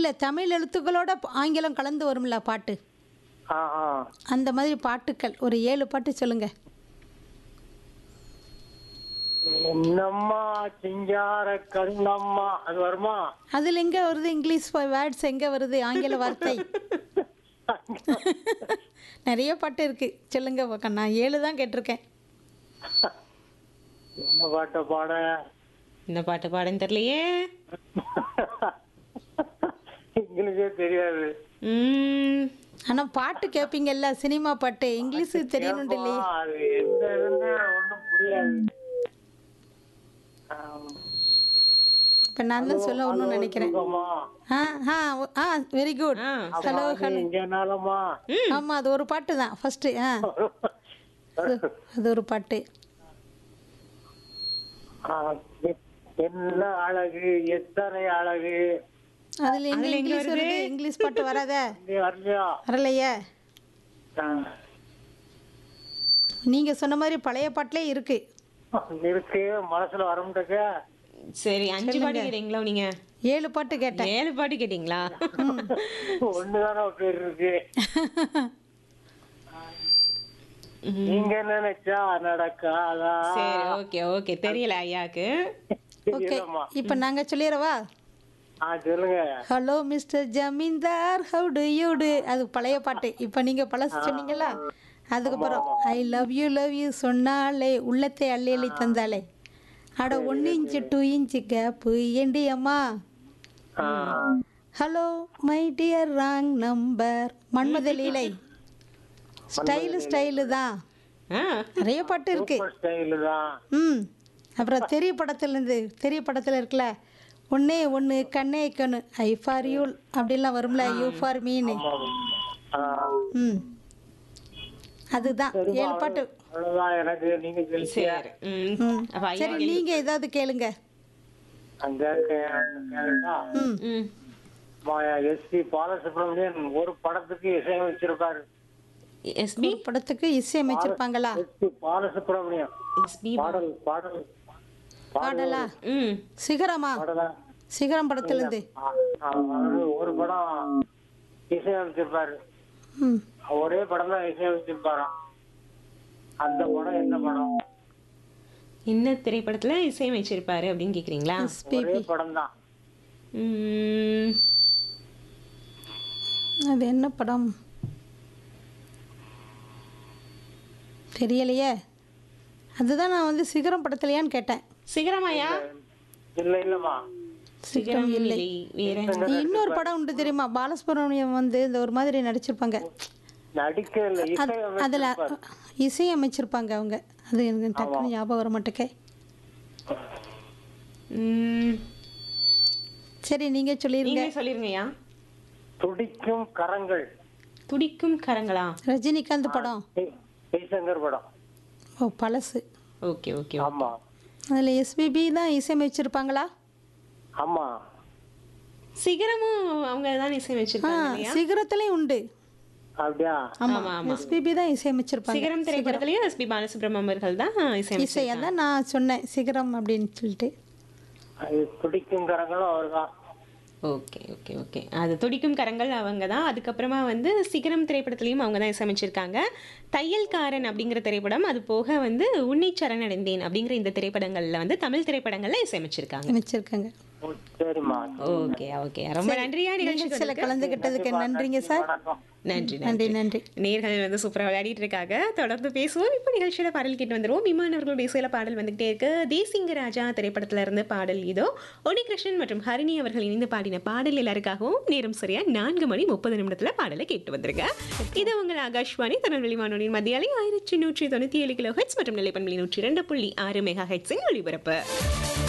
இல்லை தமிழ் எழுத்துக்களோட ப- ஆங்கிலம் கலந்து வரும்ல பாட்டு ஆ ஆ அந்த மாதிரி பாட்டுக்கள் ஒரு ஏழு பாட்டு சொல்லுங்க என்னம்மா சிங்கார கண்ணம்மா அது வருமா அதில் எங்கே வருது இங்கிலீஷ் வேர்ட்ஸ் எங்கே வருது ஆங்கில வார்த்தை நிறைய பாட்டு இருக்கு சொல்லுங்க பார்க்க நான் ஏழு தான் கேட்டிருக்கேன் என்ன பாட்ட பாட இந்த பாட்டு பாடன்னு தெரியலையே இங்கிலீஷே தெரியாது ம், ஆனால் பாட்டு கேட்பீங்கல்ல சினிமா பாட்டு இங்கிலீஷு தெரியணும் இல்லையே ஆ, அது எந்த இதுன்னு ஒண்ணும் புரியாது ஆம். இப்போ நான் தான் சொல்ல ஒன்றும் நினைக்கிறேன் சுகமா? ஆ ஆ ஓ- ஆ வெரி குட் ஆ, ஹலோ அது இங்க நாளமா ஆமாம் அது ஒரு பாட்டு தான் ஃபஸ்ட்டு ஆ அது- அது ஒரு பாட்டு ஆ, எ- என்ன அழகு எத்தனை அழகு அதில் எங்க இங்கிலீஷ் வருது இங்கிலீஷ் பாட்டு வராதே இங்க வரலையா வரலையே ஆ. நீங்கள் சொன்ன மாதிரி பழைய பாட்டிலே இருக்கு இருக்கு மனசுல வரமுட்டக்க சரி அஞ்சு பாட்டு கேட்டீங்களா நீங்க ஏழு பாட்டு கேட்டேன் ஏழு பாட்டு கேட்டீங்களா ஒண்ணுதானே பேர் இருக்கு நீங்க நினைச்சா நடக்காதா சரி ஓகே ஓகே தெரியல ஐயாக்கு ஓகே தெரியலம்மா. இப்போ நாங்கள் சொல்லிடவா ஆ சொல்லுங்க ஹலோ மிஸ்டர் ஜமீன்தார் ஹவு டு யூ டு அது பழைய பாட்டு இப்போ நீங்கள் பழசு சொன்னீங்களா அதுக்கப்புறம் I love you love you சொன்னாலே உள்ளத்தை அள்ளி அள்ளி தந்தாலே அட ஒன்று இன்ச்சு டூ இன்ச்சு கேப்பு ஏண்டி அம்மா ஆ. Hello my dear wrong number Manmatha Leelai style style தான் ஆ நிறைய பாட்டு இருக்கு சூப்பர் ஸ்டைலு தான் ம் அப்புறம் தெரிய படத்துலேருந்து தெரிய படத்தில் இருக்குல்ல ஒன்னே ஒன்று கண்ணே கண்ணு ஐ ஃபார் யூ அப்படிலாம் வரும்ல யூ ஃபார் மீனு ஆ. ம் அதுதான் ஏழு பாட்டு அவ்வளவுதான் எனக்கு நீங்க சொல்லிட்டீங்க சரி ம் ம் அப்ப ஐயா சரி நீங்கள் ஏதாவது கேளுங்க அங்க கேட்டா ம் ம் எஸ்பி பாலசுப்ரமணியன் ஒரு படத்துக்கு இசையமைச்சிருக்காரு எஸ்பி ஒரு படத்துக்கு இசையமைச்சிருப்பாங்களா எஸ்பி பாலசுப்ரமணியன் எஸ்பி பாடல் பாடல் பாடலா ம் சிகரமா பாடலா சிகரம் படத்துலேருந்து ஆ, ஆ, அவரு ஒரு படம் இசையமைச்சிருப்பாரு ம் ஒரே படம் தான் இசையமைச்சிருப்பாராம் அந்த படம் என்ன படம் என்ன திரைப்படத்துல இசையமைச்சிருப்பாரு அப்படின்னு கேக்குறீங்களா ஒரே எஸ்பிபி படம் தான் ம், அது என்ன படம் தெரியலையே அதுதான் நான் வந்து சிகரம் படத்துலையான்னு கேட்டேன் சிகரமாயா இல்ல இல்லம்மா சிகரம் இல்லை வேற இன்னொரு படம் உண்டு தெரியுமா பாலசுப்ரமணியம் வந்து இந்த ஒரு மாதிரி நடிச்சிருப்பாங்க நடிக்க இல்ல இசையமைச்சிருப்பாரு அதில் இசை அமைச்சிருப்பாங்க அவங்க அது எனக்கு டக்குன்னு ஞாபகம் வர மாட்டேக்கே ம், சரி நீங்கள் சொல்லிடுங்க நீங்களே சொல்லிருங்கய்யா துடிக்கும் கரங்கள் துடிக்கும் கரங்களா ரஜினிகாந்த் படம் ஜெய்- ஜெய்சங்கர் படம் ஓ பழசு ஓகே ஓகே ஆமா அதில் எஸ்பிபி தான் இசையமைச்சிருப்பாங்களா ஆமா சிகரமும் அவங்க தான் ஆ இசையமைச்சிருக்காங்க இல்லையா சிகரத்துலயும் உண்டு அப்படியா ஆமா ஆமா எஸ்பிபி தான் இசையமைச்சிருப்பாங்க சிகரம் திரைப்படத்திலயும் எஸ்பி பாலசுப்ரமணியம் அவர்கள் தான் இசையமைச்சிருக்காங்க இசையை தான் நான் சொன்னேன் சிகரம் அப்படின்னு சொல்லிட்டு அது துடிக்கும் கரங்களும் அவர்தான் ஓகே ஓகே ஓகே அது துடிக்கும் கரங்கள் அவங்க தான் அதுக்கப்புறமா வந்து சிகரம் திரைப்படத்துலையும் அவங்க தான் இசையமைச்சிருக்காங்க தையல்காரன் அப்படிங்கிற திரைப்படம் அது போக வந்து உன்னை சரணடைந்தேன் அப்படிங்கிற இந்த திரைப்படங்கள்ல வந்து தமிழ் திரைப்படங்கள்ல இசையமைச்சிருக்காங்க அமைச்சிருக்காங்க ஓ, சரிம்மா ஓகே ஓகே ரொம்ப நன்றியா நிகழ்ச்சி நிகழ்ச்சியில் கலந்துக்கிட்டதுக்கு நன்றிங்க சார் வணக்கம் நன்றி நன்றி நன்றி நேர்கள் வந்து சூப்பராக விளையாடிட்டு இருக்காங்க தொடர்ந்து பேசுவோம் இப்போ நிகழ்ச்சியோட பாடல் கேட்டு வந்துருவோம் விமான் அவர்கள் பேசுகிற பாடல் வந்துகிட்டே இருக்கு தேசிங்க ராஜா திரைப்படத்துல இருந்து பாடல் இதோ ஒனிகிருஷ்ணன் மற்றும் ஹரிணி அவர்கள் இணைந்து பாடின பாடல் எல்லாருக்காகவும் நேரம் சரியா நான்கு மணி முப்பது நிமிடத்துல பாடலை கேட்டு வந்திருக்க இது உங்கள் ஆகாஷ்வாணி திருநெல்வேலி வானொலியின் மத்தியாலை ஆயிரத்தி நூற்றி தொண்ணூற்றி ஏழு கிலோ ஹெட்ஸ் மற்றும் நிலைப்பண்பலி நூற்றி இரண்டு புள்ளி ஆறு மெகா ஹெட்ஸின் ஒளிபரப்பு